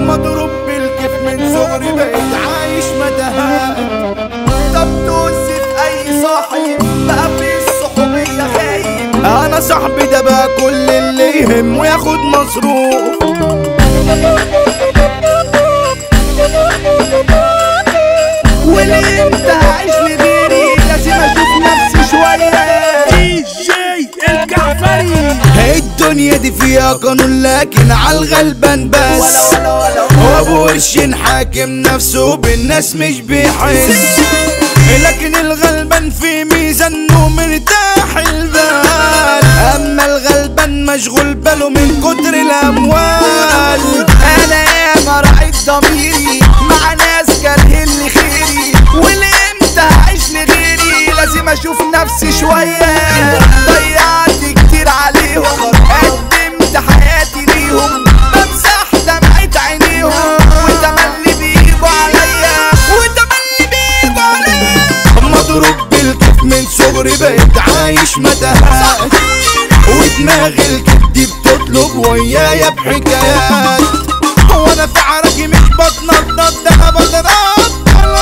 مضروب بالكيف من صغري بقيت عايش متاهات طب توز في اي صاحب بقى في الصحوبية خايب انا صاحبي ده بقى كل اللي يهمه ياخد مصروف واللي انت عايش لغيري لازم اشوف نفسي شوية دي جي الجعفري الدنيا دي فيها قانون لكن عالغلبان بس ولا ولا وابو وش حاكم نفسه بالناس مش بيحس لكن الغلبان في ميزانه مرتاح البال اما الغلبان مشغول باله من كتر الاموال انا ياما راعيت ضميري مع ناس كارهين لي خيري واللي امتى هعيش لغيري لازم اشوف نفسي شوية ضيعت كتير عليهم قدمت حياتي ليهم بمسح دمعة عينيهم وتملي بيجوا عليا وتملي بيجوا عليا مضروب بالكيف من صغري بقيت عايش متاهات ودماغي الكيف دي بتطلب ويايا بحكايات وانا في عرقي مش بتنطط ده انا بضرب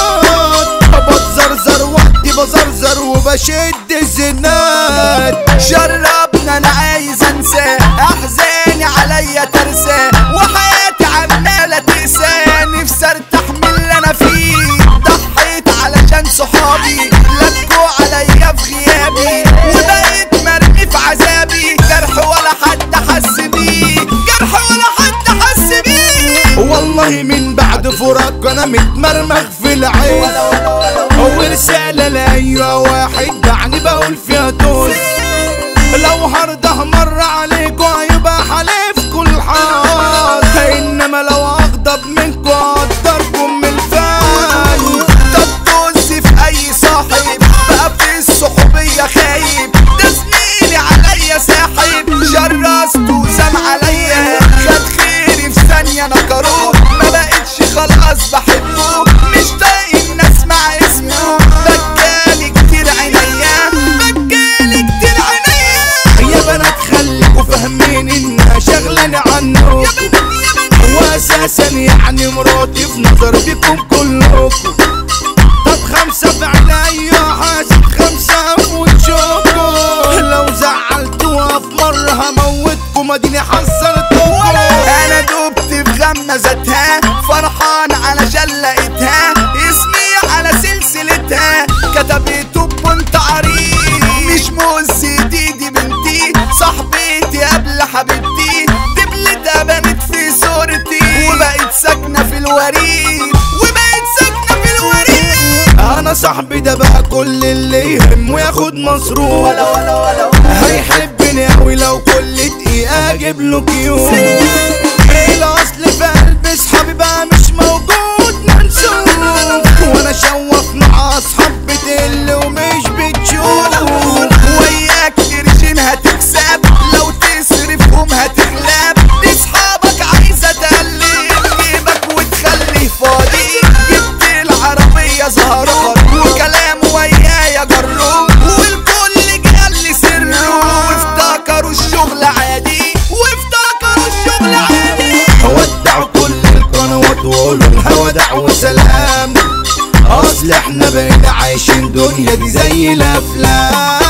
بتزرزر وحدي بزرزر وبشد الزناد جربنا انا عايز انساه احزاني عليا ترساه وحياتي عمالة تقساه نفسي ارتاح من اللي انا فيه ضحيت علشان صحابي لكوا عليا في غيابي وبقيت مرمي في عذابي جرح ولا حد حس بيه جرح ولا حد حس بيه والله من بعد فراق انا متمرمغ في العين ورسالة لأي واحد دعني بقول فيها توز لو هرده مرة عليكوا هيبقى حليفكوا الحال انما لو اغضب منكوا هقدركم من الفان طب طز في اي صاحب بقى في الصحوبية خايب ده زميلي عليا ساحب جرست وزن عليا خد خيري في ثانية نكروه ما بقتش خلاص بحبه مش طايق ان اسمع اسمه بكالي كتير عينيا بكالي كتير عينيا يا بنات خليكوا فاهمين انها شغلانة عنه يا بنت يا بنت واساسا يعني مراتي في نظر بكم كلكم طب خمسة في عينيا حاسب خمسة في وشكم لو زعلتوها في مرة هموتكم اديني حذرتكم انا دبت في غمة ذاتها فرحان علشان لقيتها اسمي على سلسلتها كتبته بنت عريض مش موز دي دي بنتي صاحبتي قبل حبيبتي دبلتها بنت في صورتي وبقت ساكنة في الوريد وبقت ساكنة في الوريد انا صاحبي ده بقى كل اللي يهمه ياخد مصروف ولا ولا ولا هيحبني اوي لو كل دقيقة اجيب له كيوت الاصل في قلب اصحابي بقى مش موجود منسوب وانا شوف مع اصحاب بتقل ومش بتشوف وياك قرشين هتكسب لو تصرفهم هتغلب دي اصحابك عايزه تقلب جيبك وتخليه فاضي جبت العربيه زهران وكلام ويايا جرب والكل جال لي سره وافتكروا الشغل عادي وافتكروا الشغل عادي ودعوا كل القنوات وقولوا الهوا دعوة سلام اصل احنا بقينا عايشين دنيا دي زي الافلام